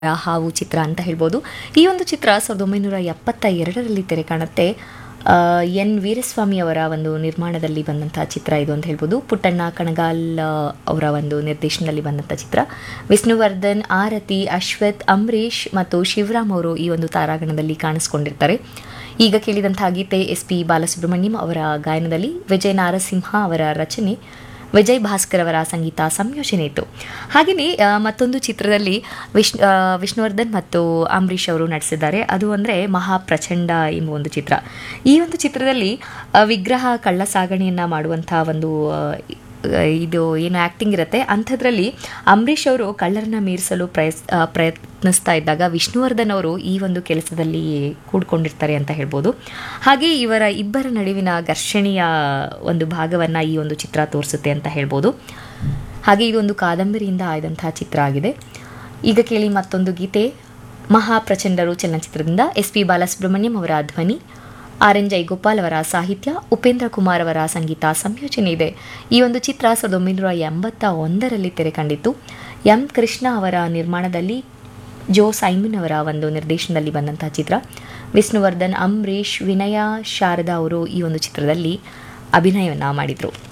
ಹಾವು ಚಿತ್ರ ಅಂತ ಹೇಳ್ಬೋದು ಈ ಒಂದು ಚಿತ್ರ ಸಾವಿರದ ಒಂಬೈನೂರ ಎಪ್ಪತ್ತ ಎರಡರಲ್ಲಿ ತೆರೆ ಕಾಣುತ್ತೆ ಆ, ಎನ್ ವೀರಸ್ವಾಮಿ ಅವರ ಒಂದು ನಿರ್ಮಾಣದಲ್ಲಿ ಬಂದಂತಹ ಚಿತ್ರ ಇದು ಅಂತ ಹೇಳ್ಬೋದು ಪುಟ್ಟಣ್ಣ ಕಣಗಾಲ್ ಆ, ಅವರ ಒಂದು ನಿರ್ದೇಶನದಲ್ಲಿ ಬಂದಂಥ ಚಿತ್ರ ವಿಷ್ಣುವರ್ಧನ್ ಆರತಿ ಅಶ್ವಥ್ ಅಂಬರೀಷ್ ಮತ್ತು ಶಿವರಾಮ್ ಅವರು ಈ ಒಂದು ತಾರಾಗಣದಲ್ಲಿ ಕಾಣಿಸ್ಕೊಂಡಿರ್ತಾರೆ ಈಗ ಕೇಳಿದಂತಹ ಗೀತೆ ಎಸ್ ಪಿ ಬಾಲಸುಬ್ರಹ್ಮಣ್ಯಂ ಅವರ ಗಾಯನದಲ್ಲಿ ವಿಜಯ ನಾರಸಿಂಹ ಅವರ ರಚನೆ ವಿಜಯ್ ಭಾಸ್ಕರ್ ಅವರ ಸಂಗೀತ ಸಂಯೋಜನೆ ಇತ್ತು ಹಾಗೆಯೇ ಆ, ಮತ್ತೊಂದು ಚಿತ್ರದಲ್ಲಿ ವಿಶ್ ಆ, ವಿಷ್ಣುವರ್ಧನ್ ಮತ್ತು ಅಂಬರೀಷ್ ಅವರು ನಟಿಸಿದ್ದಾರೆ ಅದು ಅಂದರೆ ಮಹಾಪ್ರಚಂಡ ಎಂಬ ಒಂದು ಚಿತ್ರ ಈ ಒಂದು ಚಿತ್ರದಲ್ಲಿ ಆ, ವಿಗ್ರಹ ಕಳ್ಳ ಸಾಗಣೆಯನ್ನು ಮಾಡುವಂಥ ಒಂದು ಆ, ಇದು ಏನು ಆ್ಯಕ್ಟಿಂಗ್ ಇರುತ್ತೆ ಅಂಥದ್ರಲ್ಲಿ ಅಂಬರೀಷ್ ಅವರು ಕಳ್ಳರನ್ನ ಮೀರಿಸಲು ಪ್ರಯಸ್ ಆ, ಪ್ರಯತ್ನಿಸ್ತಾ ಇದ್ದಾಗ ವಿಷ್ಣುವರ್ಧನ್ ಅವರು ಈ ಒಂದು ಕೆಲಸದಲ್ಲಿ ಕೂಡ್ಕೊಂಡಿರ್ತಾರೆ ಅಂತ ಹೇಳ್ಬೋದು ಹಾಗೆ ಇವರ ಇಬ್ಬರ ನಡುವಿನ ಘರ್ಷಣೆಯ ಒಂದು ಭಾಗವನ್ನು ಈ ಒಂದು ಚಿತ್ರ ತೋರಿಸುತ್ತೆ ಅಂತ ಹೇಳ್ಬೋದು ಹಾಗೆ ಇದೊಂದು ಕಾದಂಬರಿಯಿಂದ ಆಯ್ದಂತಹ ಚಿತ್ರ ಆಗಿದೆ ಈಗ ಕೇಳಿ ಮತ್ತೊಂದು ಗೀತೆ ಮಹಾಪ್ರಚಂಡರು ಚಲನಚಿತ್ರದಿಂದ ಎಸ್ ಪಿ ಬಾಲಸುಬ್ರಹ್ಮಣ್ಯಂ ಅವರ ಧ್ವನಿ ಆರ್ ಎನ್ ಜೈಗೋಪಾಲ್ ಅವರ ಸಾಹಿತ್ಯ ಉಪೇಂದ್ರ ಕುಮಾರ್ ಅವರ ಸಂಗೀತ ಸಂಯೋಜನೆ ಇದೆ ಈ ಒಂದು ಚಿತ್ರ ಸಾವಿರದ ಒಂಬೈನೂರ ಎಂಬತ್ತ ಒಂದರಲ್ಲಿ ತೆರೆ ಕಂಡಿತ್ತು ಎಂ ಕೃಷ್ಣ ಅವರ ನಿರ್ಮಾಣದಲ್ಲಿ ಜೋ ಸೈಮನ್ ಅವರ ಒಂದು ನಿರ್ದೇಶನದಲ್ಲಿ ಬಂದಂತಹ ಚಿತ್ರ ವಿಷ್ಣುವರ್ಧನ್ ಅಂಬರೀಷ್ ವಿನಯ ಶಾರದಾ ಅವರು ಈ ಒಂದು ಚಿತ್ರದಲ್ಲಿ ಅಭಿನಯವನ್ನು ಮಾಡಿದರು